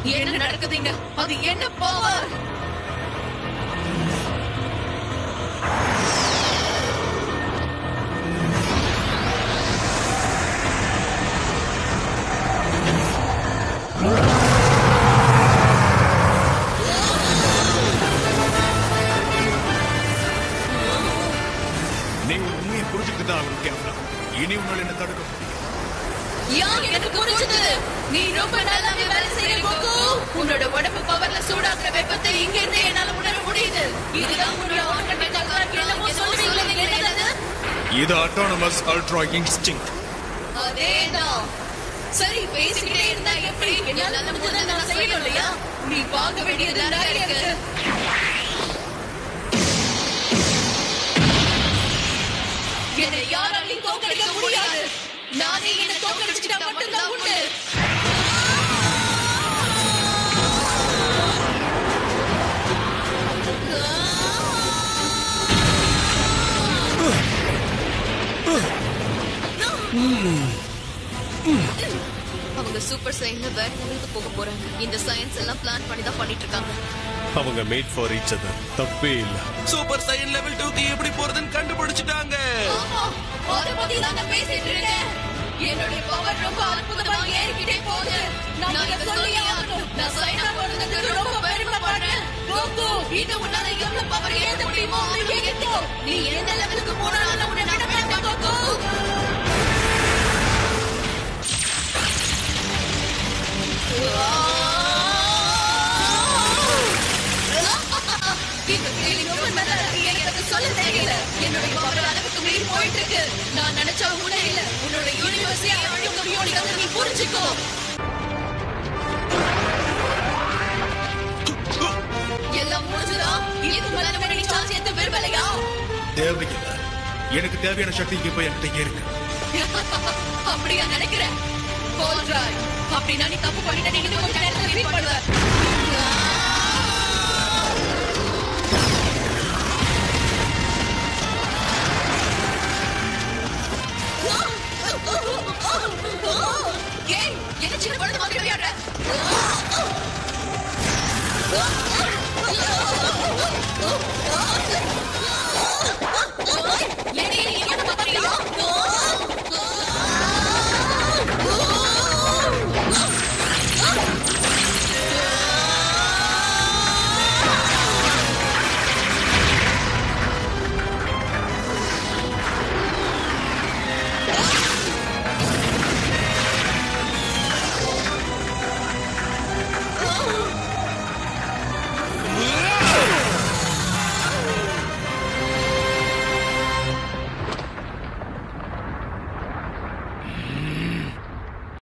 என்ன நடக்குதுங்க அது என்ன பவர் நீ உண்மையை புரிஞ்சுக்கிட்டு தான் அவனுக்கு கேப்டா இனி உன்னால் என்ன தடுக்க முடியும் யார் எனக்கு புரிஞ்சது நீ ரொம்ப நல்லாவே வேலை செய்யற கோகு உன்னோட உடம்பு பவர்ல சூடாக்குற வெப்பத்தை இங்க இருந்து என்னால உணர முடியுது இதுதான் உன்னோட ஆட்டோமேட்டிக் என்னமோ சொல்லுவீங்களே என்னது இது அட்டானமஸ் அல்ட்ரா இன்ஸ்டிங் அதேதான் சரி பேசிக்கிட்டே இருந்தா எப்படி என்னால முடிஞ்சதை நான் செய்யணும் இல்லையா நீ வாங்க வேண்டியது நிறைய இருக்கு என்னை யாராலையும் தோக்கடிக்க முடியாது நானே என்னை தோக்கடிச்சுட்டா மட்டும்தான் உண்டு அவங்க சூப்பர் சயின்ல வேற லெவலுக்கு போக போறாங்க இந்த சயின்ஸ் எல்லாம் பிளான் பண்ணி தான் பண்ணிட்டு இருக்காங்க அவங்க மேட் ஃபார் ஈச் அதர் தப்பே இல்ல சூப்பர் சைன் லெவல் டூக்கு எப்படி போறதுன்னு கண்டுபிடிச்சிட்டாங்க ஆமா அத பத்தி தான் நான் பேசிட்டு இருக்கேன் என்னுடைய பவர் ரொம்ப அற்புதமா ஏறிக்கிட்டே போகுது நான் இத சொல்லியே ஆகணும் நான் சைனா போனதுக்கு ரொம்ப பெருமைப்படுறேன் கோகு இது உன்னால எவ்வளவு பவர் ஏத்த முடியுமோ அவ்வளவு ஏத்தோ நீ எந்த லெவலுக்கு போனாலும் உன்னை நடப்பேன் கோகு இந்த feeling ரொம்ப நல்லா இருக்கு. எனக்கு சொல்ல தெரியல. என்னுடைய power அளவுக்கு மீறி போயிட்டு இருக்கு. நான் நினைச்சா உன்னை இல்ல. உன்னோட universe ஏ அழிக்க முடியும்ங்கிறத நீ புரிஞ்சுக்கோ. எல்லாம் முடிஞ்சுதா? இதுக்கு மேல நம்ம நீ chance ஏத்த விரும்பலையா? தேவையில்லை எனக்கு தேவையான சக்தி இப்ப என்கிட்ட இருக்கு அப்படியா நினைக்கிறேன் All right. அப்படின்னா நீ தப்பு பண்ணிட்ட நீ இன்னும் கொஞ்ச நேரத்துல feel பண்ணுவ.